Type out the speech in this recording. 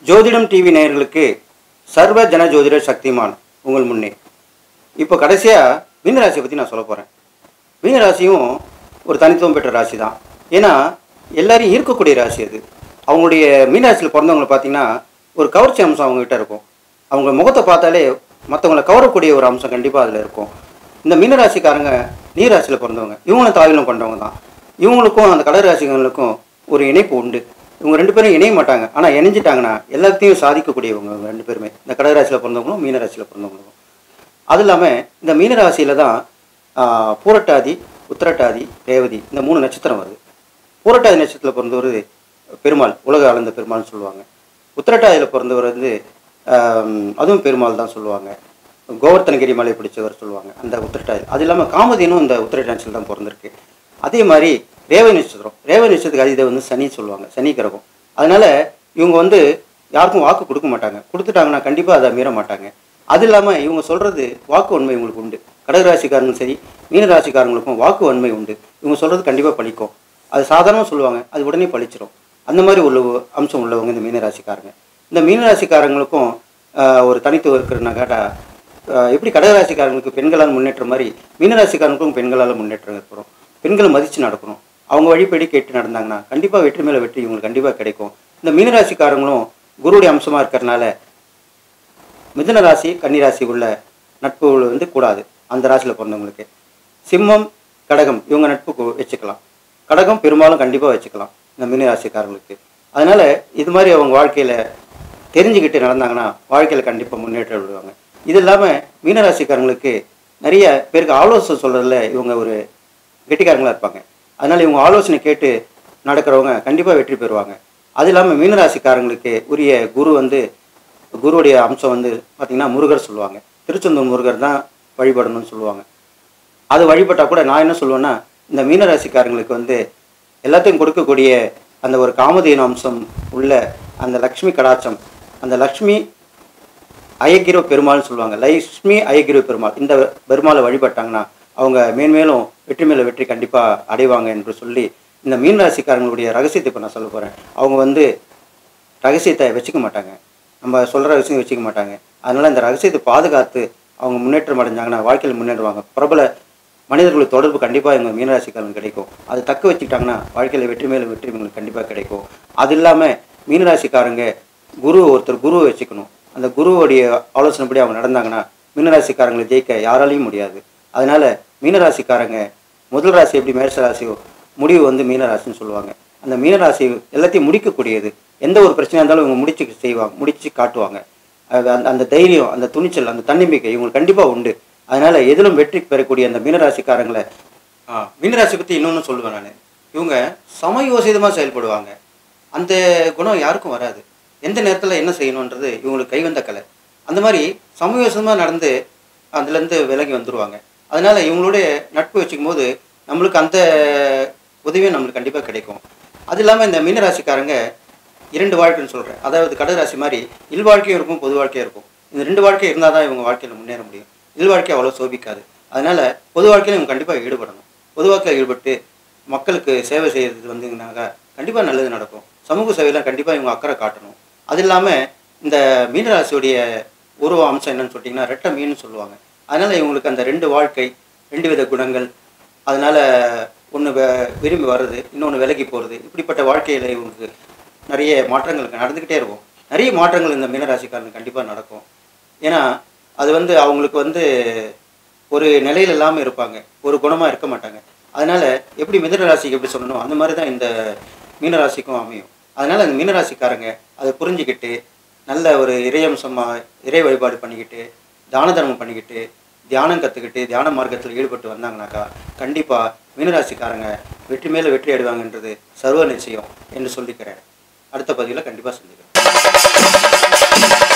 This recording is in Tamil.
ஜோதிடம் டிவி நேயர்களுக்கு சர்வ ஜன ஜோதிட சக்திமான் உங்கள் முன்னே இப்போ கடைசியாக மீனராசியை பற்றி நான் சொல்ல போகிறேன் மீனராசியும் ஒரு தனித்துவம் பெற்ற ராசி தான் ஏன்னா எல்லாரையும் ஈர்க்கக்கூடிய ராசி அது அவங்களுடைய மீனராசியில் பிறந்தவங்களை பார்த்தீங்கன்னா ஒரு கவர்ச்சி அம்சம் அவங்ககிட்ட இருக்கும் அவங்க முகத்தை பார்த்தாலே மற்றவங்களை கவரக்கூடிய ஒரு அம்சம் கண்டிப்பாக அதில் இருக்கும் இந்த மீனராசிக்காரங்க நீராசியில் பிறந்தவங்க இவங்களும் தாயிலும் கொண்டவங்க தான் இவங்களுக்கும் அந்த கடற்ராசிகளுக்கும் ஒரு இணைப்பு உண்டு இவங்க ரெண்டு பேரும் இணைய மாட்டாங்க ஆனால் இணைஞ்சிட்டாங்கன்னா எல்லாத்தையும் சாதிக்கக்கூடியவங்க இவங்க ரெண்டு பேருமே இந்த கடகராசியில் பிறந்தவங்களும் மீனராசியில் பிறந்தவங்களும் அது இல்லாமல் இந்த மீனராசியில் தான் ஆஹ், பூரட்டாதி உத்திரட்டாதி ரேவதி இந்த மூணு நட்சத்திரம் வருது பூரட்டாதி நட்சத்திரத்தில் பிறந்தவர் பெருமாள் உலக அளந்த பெருமாள்னு சொல்லுவாங்க உத்திரட்டாதியில் பிறந்தவர் வந்து ஆம், அதுவும் பெருமாள் தான் சொல்லுவாங்க கோவர்த்தனகிரி மலை பிடிச்சவர் சொல்லுவாங்க அந்த உத்திரட்டாதி அது இல்லாமல் காமதேனும் இந்த உத்திரட்டாட்சியில் தான் பிறந்திருக்கு அதே மாதிரி ரேவ நட்சத்திரம் ரேவ நட்சத்திரத்துக்கு அதிதை வந்து சனி சொல்லுவாங்க சனி கிரகம் அதனால இவங்க வந்து யாருக்கும் வாக்கு கொடுக்க மாட்டாங்க கொடுத்துட்டாங்கன்னா கண்டிப்பாக அதை மீற மாட்டாங்க அது இல்லாமல் இவங்க சொல்கிறது வாக்கு உண்மை இவங்களுக்கு உண்டு கடகராசிக்காரங்களும் சரி மீனராசிக்காரங்களுக்கும் வாக்கு உண்மை உண்டு இவங்க சொல்கிறது கண்டிப்பாக பழிக்கும் அது சாதாரணமாக சொல்லுவாங்க அது உடனே பழிச்சிடும் அந்த மாதிரி உள்ள அம்சம் உள்ளவங்க இந்த மீனராசிக்காரங்க இந்த மீனராசிக்காரங்களுக்கும் ஆஹ், ஒரு தனித்துவம் இருக்குன்னு கேட்டால் எப்படி கடகராசிக்காரங்களுக்கு பெண்களால் முன்னேற்றம் மாதிரி மீனராசிக்காரங்களுக்கும் பெண்களால் முன்னேற்றம் ஏற்படும் பெண்களை மதித்து நடக்கணும் அவங்க வழிபடி கேட்டு நடந்தாங்கன்னா கண்டிப்பாக வெற்றி மேலே வெற்றி இவங்களுக்கு கண்டிப்பாக கிடைக்கும் இந்த மீனராசிக்காரங்களும் குருவுடைய அம்சமாக இருக்கிறனால மிதுன ராசி கன்னி ராசி உள்ள நட்பு வந்து கூடாது அந்த ராசியில் பிறந்தவங்களுக்கு சிம்மம் கடகம் இவங்க நட்பு கு- வச்சுக்கலாம் கடகம் பெரும்பாலும் கண்டிப்பாக வச்சுக்கலாம் இந்த மீன ராசிக்காரங்களுக்கு அதனால இது மாதிரி அவங்க வாழ்க்கையில் தெரிஞ்சுக்கிட்டு நடந்தாங்கன்னா வாழ்க்கையில் கண்டிப்பாக முன்னேற்றம் விடுவாங்க இது இல்லாமல் மீனராசிக்காரங்களுக்கு நிறைய பேருக்கு ஆலோசனை சொல்கிறதுல இவங்க ஒரு கெட்டிக்காரங்களா இருப்பாங்க அதனால இவங்க ஆலோசனை கேட்டு நடக்கிறவங்க கண்டிப்பாக வெற்றி பெறுவாங்க அது இல்லாமல் மீனராசிக்காரங்களுக்கு உரிய குரு வந்து குருவுடைய அம்சம் வந்து பார்த்திங்கன்னா முருகர் சொல்லுவாங்க திருச்செந்தூர் முருகர் தான் வழிபடணும்னு சொல்லுவாங்க அது வழிபட்டால் கூட நான் என்ன சொல்லுவேன்னா இந்த மீனராசிக்காரங்களுக்கு வந்து எல்லாத்தையும் கொடுக்கக்கூடிய அந்த ஒரு காமதேனு அம்சம் உள்ள அந்த லக்ஷ்மி கடாட்சம் அந்த லக்ஷ்மி அயகிரோ பெருமாள்னு சொல்லுவாங்க லக்ஷ்மி அயகிரோ பெருமாள் இந்த பெருமாளை வழிபட்டாங்கன்னா அவங்க மேன்மேலும் வெற்றி மேல வெற்றி கண்டிப்பாக அடைவாங்க என்று சொல்லி இந்த மீன் ராசிக்காரங்களுடைய ரகசியத்தை இப்போ நான் சொல்ல போகிறேன் அவங்க வந்து ரகசியத்தை வச்சுக்க மாட்டாங்க நம்ம சொல்கிற ரகசியம் வச்சுக்க மாட்டாங்க அதனால இந்த ரகசியத்தை பாதுகாத்து அவங்க முன்னேற்றம் அடைஞ்சாங்கன்னா வாழ்க்கையில் முன்னேறுவாங்க பிரபல மனிதர்களுக்கு தொடர்பு கண்டிப்பாக எங்கள் மீனராசிக்காரங்க கிடைக்கும் அது தக்க வச்சுக்கிட்டாங்கன்னா வாழ்க்கையில் வெற்றி மேலும் வெற்றி உங்களுக்கு கண்டிப்பாக கிடைக்கும் அது இல்லாமல் மீனராசிக்காரங்க குரு ஒருத்தர் குருவை வச்சுக்கணும் அந்த குருவுடைய ஆலோசனைப்படி அவங்க நடந்தாங்கன்னா மீனராசிக்காரங்களை ஜெயிக்க யாராலையும் முடியாது அதனால மீனராசிக்காரங்க முதல் ராசி எப்படி மேஷ ராசியோ முடிவு வந்து மீனராசின்னு சொல்லுவாங்க அந்த மீனராசி எல்லாத்தையும் முடிக்கக்கூடியது எந்த ஒரு பிரச்சனையாக இருந்தாலும் இவங்க முடிச்சு செய்வாங்க முடிச்சு காட்டுவாங்க அது அந்த அந்த தைரியம் அந்த துணிச்சல் அந்த தன்னம்பிக்கை இவங்களுக்கு கண்டிப்பாக உண்டு அதனால எதிலும் வெற்றி பெறக்கூடிய அந்த மீனராசிக்காரங்களை ஆ, மீனராசி பற்றி இன்னொன்று சொல்லுவேன் நான் இவங்க சமயோசிதமாக செயல்படுவாங்க அந்த குணம் யாருக்கும் வராது எந்த நேரத்தில் என்ன செய்யணுன்றது இவங்களுக்கு கைவந்த கலை அந்த மாதிரி சமயோசிதமாக நடந்து அதுலேருந்து விலகி வந்துடுவாங்க அதனால இவங்களுடைய நட்பு வச்சுக்கும் போது நம்மளுக்கு அந்த உதவியும் நம்மளுக்கு கண்டிப்பாக கிடைக்கும் அது இல்லாமல் இந்த மீனராசிக்காரங்க இரண்டு வாழ்க்கைன்னு சொல்கிறேன் அதாவது கடகராசி மாதிரி இல் வாழ்க்கையும் இருக்கும் பொது வாழ்க்கையும் இருக்கும் இந்த ரெண்டு வாழ்க்கை இருந்தால் தான் இவங்க வாழ்க்கையில் முன்னேற முடியும் இல் வாழ்க்கை அவ்வளோ சோபிக்காது அதனால பொது வாழ்க்கையில் இவங்க கண்டிப்பாக ஈடுபடணும் பொது வாழ்க்கையில் ஈடுபட்டு மக்களுக்கு சேவை செய்கிறது வந்தீங்கன்னாக்கா கண்டிப்பாக நல்லது நடக்கும் சமூக சேவையில் கண்டிப்பாக இவங்க அக்கறை காட்டணும் அது இல்லாமல் இந்த மீனராசியுடைய உருவ அம்சம் என்னன்னு சொல்லிட்டிங்கன்னா ரெட்டை மீன் சொல்லுவாங்க அதனால இவங்களுக்கு அந்த ரெண்டு வாழ்க்கை ரெண்டு வித குணங்கள் அதனால ஒன்று விரும்பி வர்றது இன்னொன்று விலகி போகிறது இப்படிப்பட்ட வாழ்க்கையில் இவங்களுக்கு நிறைய மாற்றங்கள் நடந்துக்கிட்டே இருக்கும் நிறைய மாற்றங்கள் இந்த மீனராசிக்காரனுக்கு கண்டிப்பாக நடக்கும் ஏன்னா அது வந்து அவங்களுக்கு வந்து ஒரு நிலையில் இல்லாமல் இருப்பாங்க ஒரு குணமாக இருக்க மாட்டாங்க அதனால எப்படி மிதுன ராசிக்கு எப்படி சொல்லணும் அந்த மாதிரி தான் இந்த மீனராசிக்கும் அமையும் அதனால அந்த மீனராசிக்காரங்க அதை புரிஞ்சுக்கிட்டு நல்ல ஒரு இறையம்சமாக இறை வழிபாடு பண்ணிக்கிட்டு தான தர்மம் பண்ணிக்கிட்டு தியானம் கற்றுக்கிட்டு தியான மார்க்கத்தில் ஈடுபட்டு வந்தாங்கனாக்கா கண்டிப்பாக மீனராசிக்காரங்க வெற்றி மேலே வெற்றி அடைவாங்கன்றது சர்வ நிச்சயம் என்று சொல்லிக்கிறேன் அடுத்த பதிவில் கண்டிப்பாக சந்திக்கிறேன்